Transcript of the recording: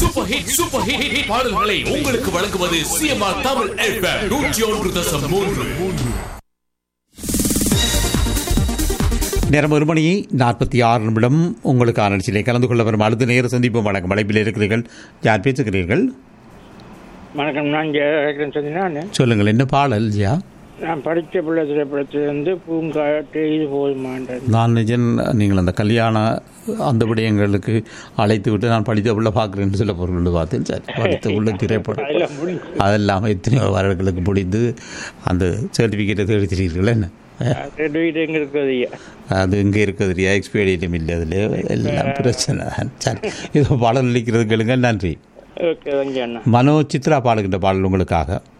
super hit super hit hit பாடல்களை உங்களுக்கு வழங்குவது சிஎம்ஆர் தமிழ் எஃப்எம் நூற்றி ஒன்று தசம் மூன்று நேரம் ஒரு மணி நாற்பத்தி ஆறு நிமிடம் உங்களுக்கான நிகழ்ச்சியிலே கலந்து கொள்ள வரும் அடுத்த நேர சந்திப்பு வணக்கம் அழைப்பில் இருக்கிறீர்கள் யார் பேசுகிறீர்கள் வணக்கம் நான் ஜெயகரன் சொன்னேன் சொல்லுங்கள் என்ன பாடல் ஜியா நான் படித்த பிள்ளை திரைப்படத்திலிருந்து பூங்காட்டு இது போதுமான்றது நான் நிஜன் நீங்கள் அந்த கல்யாண அந்த விடயங்களுக்கு அழைத்து விட்டு நான் படித்த உள்ள பார்க்குறேன்னு சொல்ல பொருள் பார்த்தேன் சரி படித்த உள்ள திரைப்படம் அதெல்லாம் முடிஞ்சு அதெல்லாம் எத்தனையோ வருடங்களுக்கு முடிந்து அந்த சர்டிஃபிகேட்டை தேடிக்கிறீர்கள் என்ன ரெண்டு வீடு எங்கே இருக்குது ஐயா அது இங்கே இருக்குது எக்ஸ்பீரியன்ஸும் இல்லை அதில் எல்லாம் பிரச்சனை சரி இதோ பாடல் அளிக்கிறது கேளுங்க நன்றி ஓகே தங்கி அண்ணா மனோ சித்ரா பாடுகின்ற பாடல் உங்களுக்காக